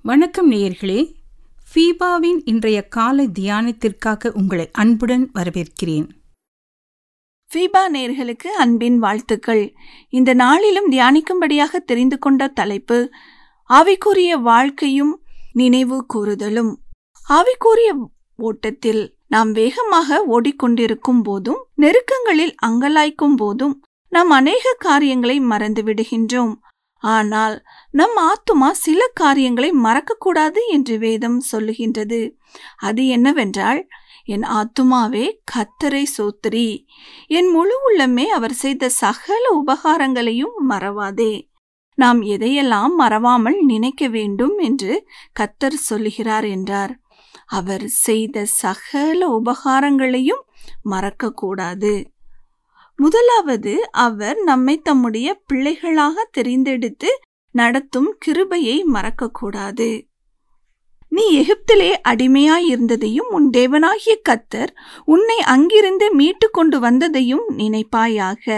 வணக்கம் நேயர்களே ஃபீபாவின் இன்றைய காலை தியானத்திற்காக உங்களை அன்புடன் வரவேற்கிறேன் ஃபீபா நேர்களுக்கு அன்பின் வாழ்த்துக்கள் இந்த நாளிலும் தியானிக்கும்படியாக தெரிந்து கொண்ட தலைப்பு ஆவிக்குரிய வாழ்க்கையும் நினைவு கூறுதலும் ஆவிக்குரிய ஓட்டத்தில் நாம் வேகமாக ஓடிக்கொண்டிருக்கும் போதும் நெருக்கங்களில் அங்கலாய்க்கும் போதும் நாம் அநேக காரியங்களை மறந்து விடுகின்றோம் ஆனால் நம் ஆத்துமா சில காரியங்களை மறக்கக்கூடாது என்று வேதம் சொல்லுகின்றது அது என்னவென்றால் என் ஆத்துமாவே கத்தரை சோத்திரி என் முழு உள்ளமே அவர் செய்த சகல உபகாரங்களையும் மறவாதே நாம் எதையெல்லாம் மறவாமல் நினைக்க வேண்டும் என்று கத்தர் சொல்லுகிறார் என்றார் அவர் செய்த சகல உபகாரங்களையும் மறக்கக்கூடாது முதலாவது அவர் நம்மை தம்முடைய பிள்ளைகளாக தெரிந்தெடுத்து நடத்தும் கிருபையை மறக்கக்கூடாது நீ எகிப்திலே அடிமையாயிருந்ததையும் உன் தேவனாகிய கத்தர் உன்னை அங்கிருந்து மீட்டு கொண்டு வந்ததையும் நினைப்பாயாக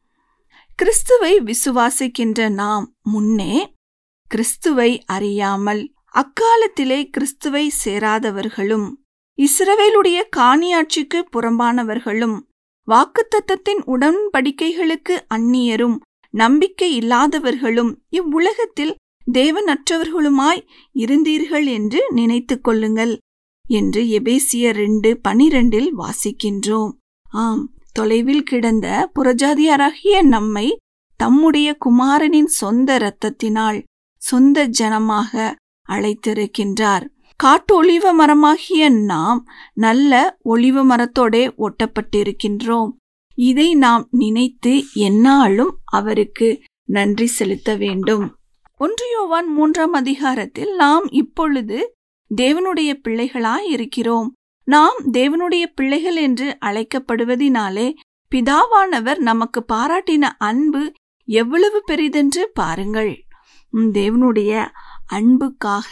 கிறிஸ்துவை விசுவாசிக்கின்ற நாம் முன்னே கிறிஸ்துவை அறியாமல் அக்காலத்திலே கிறிஸ்துவை சேராதவர்களும் இஸ்ரவேலுடைய காணியாட்சிக்கு புறம்பானவர்களும் வாக்குத்தத்தத்தின் உடன்படிக்கைகளுக்கு அந்நியரும் நம்பிக்கை இல்லாதவர்களும் இவ்வுலகத்தில் தேவனற்றவர்களுமாய் இருந்தீர்கள் என்று நினைத்துக் கொள்ளுங்கள் என்று எபேசிய ரெண்டு பனிரெண்டில் வாசிக்கின்றோம் ஆம் தொலைவில் கிடந்த புறஜாதியாராகிய நம்மை தம்முடைய குமாரனின் சொந்த இரத்தத்தினால் சொந்த ஜனமாக அழைத்திருக்கின்றார் காட்டு ஒளிவ மரமாகிய நாம் நல்ல ஒளிவ மரத்தோடே ஒட்டப்பட்டிருக்கின்றோம் இதை நாம் நினைத்து எந்நாளும் அவருக்கு நன்றி செலுத்த வேண்டும் ஒன்றியோவான் மூன்றாம் அதிகாரத்தில் நாம் இப்பொழுது தேவனுடைய பிள்ளைகளாய் இருக்கிறோம் நாம் தேவனுடைய பிள்ளைகள் என்று அழைக்கப்படுவதினாலே பிதாவானவர் நமக்கு பாராட்டின அன்பு எவ்வளவு பெரிதென்று பாருங்கள் தேவனுடைய அன்புக்காக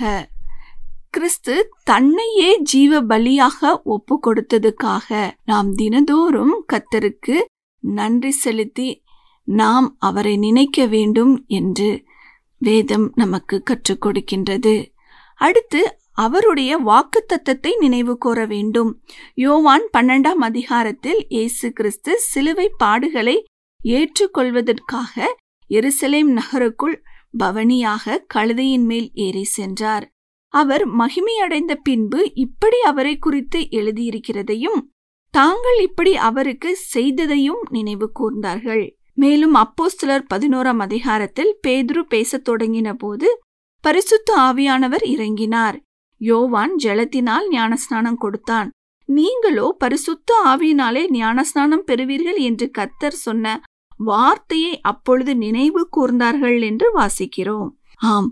கிறிஸ்து தன்னையே ஜீவ பலியாக ஒப்பு கொடுத்ததுக்காக நாம் தினதோறும் கத்தருக்கு நன்றி செலுத்தி நாம் அவரை நினைக்க வேண்டும் என்று வேதம் நமக்கு கற்றுக் கொடுக்கின்றது அடுத்து அவருடைய வாக்கு தத்தத்தை நினைவு கூற வேண்டும் யோவான் பன்னெண்டாம் அதிகாரத்தில் இயேசு கிறிஸ்து சிலுவை பாடுகளை ஏற்றுக்கொள்வதற்காக எருசலேம் நகருக்குள் பவனியாக கழுதையின் மேல் ஏறி சென்றார் அவர் மகிமையடைந்த பின்பு இப்படி அவரை குறித்து எழுதியிருக்கிறதையும் தாங்கள் இப்படி அவருக்கு செய்ததையும் நினைவு கூர்ந்தார்கள் மேலும் அப்போஸ்தலர் பதினோராம் அதிகாரத்தில் பேதுரு பேசத் தொடங்கின போது பரிசுத்த ஆவியானவர் இறங்கினார் யோவான் ஜலத்தினால் ஞானஸ்நானம் கொடுத்தான் நீங்களோ பரிசுத்த ஆவியினாலே ஞானஸ்நானம் பெறுவீர்கள் என்று கத்தர் சொன்ன வார்த்தையை அப்பொழுது நினைவு கூர்ந்தார்கள் என்று வாசிக்கிறோம் ஆம்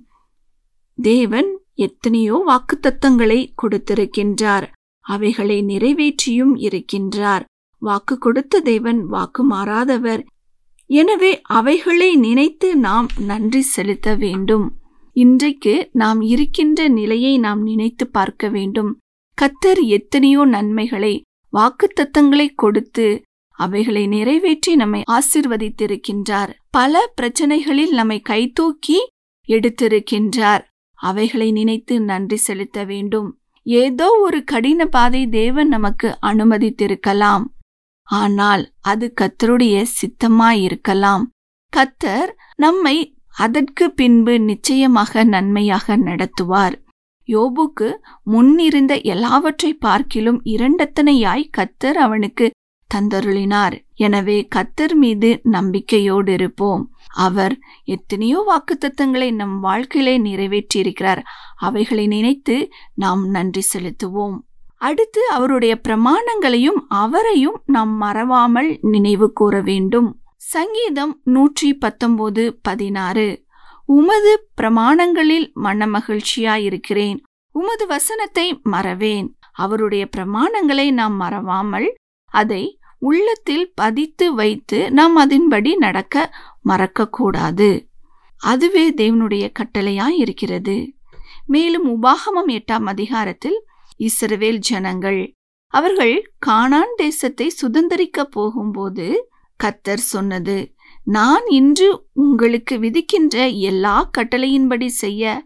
தேவன் எத்தனையோ வாக்குத்தத்தங்களை கொடுத்திருக்கின்றார் அவைகளை நிறைவேற்றியும் இருக்கின்றார் வாக்கு கொடுத்த தேவன் வாக்கு மாறாதவர் எனவே அவைகளை நினைத்து நாம் நன்றி செலுத்த வேண்டும் இன்றைக்கு நாம் இருக்கின்ற நிலையை நாம் நினைத்து பார்க்க வேண்டும் கத்தர் எத்தனையோ நன்மைகளை வாக்குத்தத்தங்களை கொடுத்து அவைகளை நிறைவேற்றி நம்மை ஆசிர்வதித்திருக்கின்றார் பல பிரச்சனைகளில் நம்மை கைதூக்கி எடுத்திருக்கின்றார் அவைகளை நினைத்து நன்றி செலுத்த வேண்டும் ஏதோ ஒரு கடின பாதை தேவன் நமக்கு அனுமதித்திருக்கலாம் ஆனால் அது கத்தருடைய சித்தமாயிருக்கலாம் கத்தர் நம்மை அதற்கு பின்பு நிச்சயமாக நன்மையாக நடத்துவார் யோபுக்கு முன்னிருந்த எல்லாவற்றை பார்க்கிலும் இரண்டத்தனையாய் கத்தர் அவனுக்கு தந்தருளினார் எனவே கத்தர் மீது நம்பிக்கையோடு இருப்போம் அவர் எத்தனையோ வாக்குத்தத்தங்களை நம் வாழ்க்கையிலே நிறைவேற்றியிருக்கிறார் அவைகளை நினைத்து நாம் நன்றி செலுத்துவோம் அடுத்து அவருடைய பிரமாணங்களையும் அவரையும் நாம் மறவாமல் நினைவு கூற வேண்டும் சங்கீதம் நூற்றி பத்தொன்பது பதினாறு உமது பிரமாணங்களில் மனமகிழ்ச்சியாயிருக்கிறேன் உமது வசனத்தை மறவேன் அவருடைய பிரமாணங்களை நாம் மறவாமல் அதை உள்ளத்தில் பதித்து வைத்து நாம் அதன்படி நடக்க மறக்கக்கூடாது அதுவே தேவனுடைய கட்டளையாய் இருக்கிறது மேலும் உபாகமம் எட்டாம் அதிகாரத்தில் இஸ்ரவேல் ஜனங்கள் அவர்கள் கானான் தேசத்தை சுதந்திரிக்க போகும்போது கத்தர் சொன்னது நான் இன்று உங்களுக்கு விதிக்கின்ற எல்லா கட்டளையின்படி செய்ய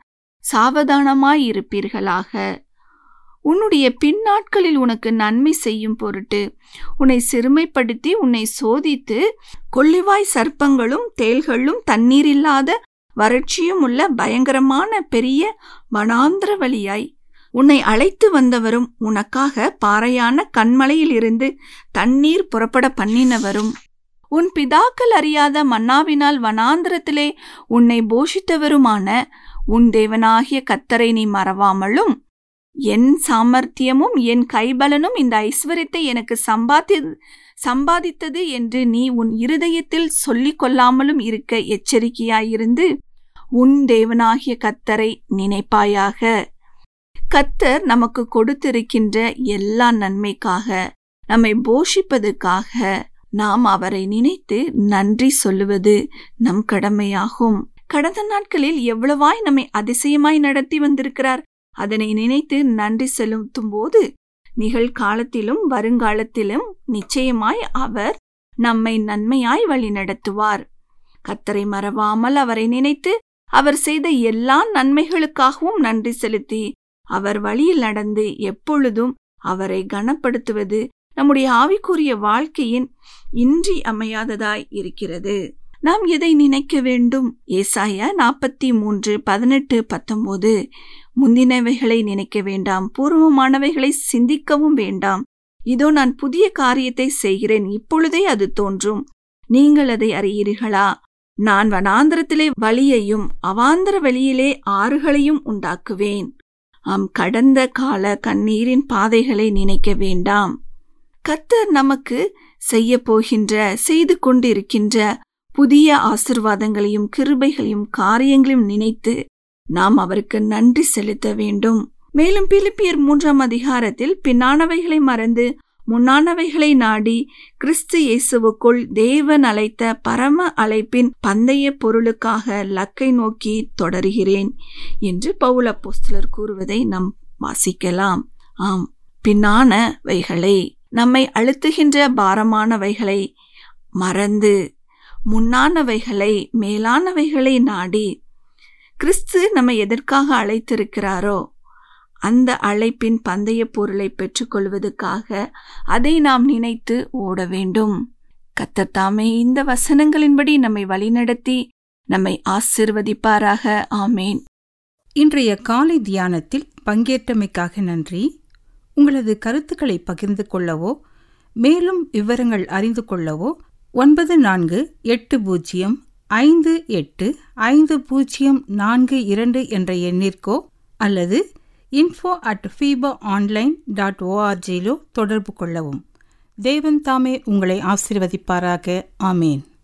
சாவதானமாயிருப்பீர்களாக உன்னுடைய பின்னாட்களில் உனக்கு நன்மை செய்யும் பொருட்டு உன்னை சிறுமைப்படுத்தி உன்னை சோதித்து கொள்ளிவாய் சர்ப்பங்களும் தேள்களும் தண்ணீரில்லாத வறட்சியும் உள்ள பயங்கரமான பெரிய வனாந்திர வழியாய் உன்னை அழைத்து வந்தவரும் உனக்காக பாறையான கண்மலையில் இருந்து தண்ணீர் புறப்பட பண்ணினவரும் உன் பிதாக்கள் அறியாத மன்னாவினால் வனாந்திரத்திலே உன்னை போஷித்தவருமான உன் தேவனாகிய கத்தரை நீ மறவாமலும் என் சாமர்த்தியமும் என் கைபலனும் இந்த ஐஸ்வர்யத்தை எனக்கு சம்பாதி சம்பாதித்தது என்று நீ உன் இருதயத்தில் சொல்லிக் கொள்ளாமலும் இருக்க எச்சரிக்கையாயிருந்து உன் தேவனாகிய கத்தரை நினைப்பாயாக கத்தர் நமக்கு கொடுத்திருக்கின்ற எல்லா நன்மைக்காக நம்மை போஷிப்பதற்காக நாம் அவரை நினைத்து நன்றி சொல்லுவது நம் கடமையாகும் கடந்த நாட்களில் எவ்வளவாய் நம்மை அதிசயமாய் நடத்தி வந்திருக்கிறார் அதனை நினைத்து நன்றி செலுத்தும் போது நிகழ்காலத்திலும் வருங்காலத்திலும் நிச்சயமாய் அவர் நம்மை நன்மையாய் வழி நடத்துவார் கத்தரை மறவாமல் அவரை நினைத்து அவர் செய்த எல்லா நன்மைகளுக்காகவும் நன்றி செலுத்தி அவர் வழியில் நடந்து எப்பொழுதும் அவரை கனப்படுத்துவது நம்முடைய ஆவிக்குரிய வாழ்க்கையின் இன்றி அமையாததாய் இருக்கிறது நாம் எதை நினைக்க வேண்டும் ஏசாயா நாற்பத்தி மூன்று பதினெட்டு பத்தொன்பது முந்தினவைகளை நினைக்க வேண்டாம் பூர்வமானவைகளை சிந்திக்கவும் வேண்டாம் இதோ நான் புதிய காரியத்தை செய்கிறேன் இப்பொழுதே அது தோன்றும் நீங்கள் அதை அறியீர்களா நான் வனாந்திரத்திலே வழியையும் அவாந்திர வெளியிலே ஆறுகளையும் உண்டாக்குவேன் ஆம் கடந்த கால கண்ணீரின் பாதைகளை நினைக்க வேண்டாம் கத்தர் நமக்கு செய்ய போகின்ற செய்து கொண்டிருக்கின்ற புதிய ஆசிர்வாதங்களையும் கிருபைகளையும் காரியங்களையும் நினைத்து நாம் அவருக்கு நன்றி செலுத்த வேண்டும் மேலும் பிலிப்பியர் மூன்றாம் அதிகாரத்தில் பின்னானவைகளை மறந்து முன்னானவைகளை நாடி கிறிஸ்து இயேசுவுக்குள் தேவன் அழைத்த பரம அழைப்பின் பந்தய பொருளுக்காக லக்கை நோக்கி தொடர்கிறேன் என்று பவுல போஸ்தலர் கூறுவதை நாம் வாசிக்கலாம் ஆம் பின்னானவைகளை நம்மை அழுத்துகின்ற பாரமானவைகளை மறந்து முன்னானவைகளை மேலானவைகளை நாடி கிறிஸ்து நம்மை எதற்காக அழைத்திருக்கிறாரோ அந்த அழைப்பின் பந்தய பொருளை பெற்றுக்கொள்வதற்காக அதை நாம் நினைத்து ஓட வேண்டும் கத்தத்தாமே இந்த வசனங்களின்படி நம்மை வழிநடத்தி நம்மை ஆசிர்வதிப்பாராக ஆமேன் இன்றைய காலை தியானத்தில் பங்கேற்றமைக்காக நன்றி உங்களது கருத்துக்களை பகிர்ந்து கொள்ளவோ மேலும் விவரங்கள் அறிந்து கொள்ளவோ ஒன்பது நான்கு எட்டு பூஜ்ஜியம் ஐந்து எட்டு ஐந்து பூஜ்ஜியம் நான்கு இரண்டு என்ற எண்ணிற்கோ அல்லது info at fiba online dot ஓஆர்ஜியிலோ தொடர்பு கொள்ளவும் தேவன் தாமே உங்களை ஆசிர்வதிப்பாராக ஆமேன்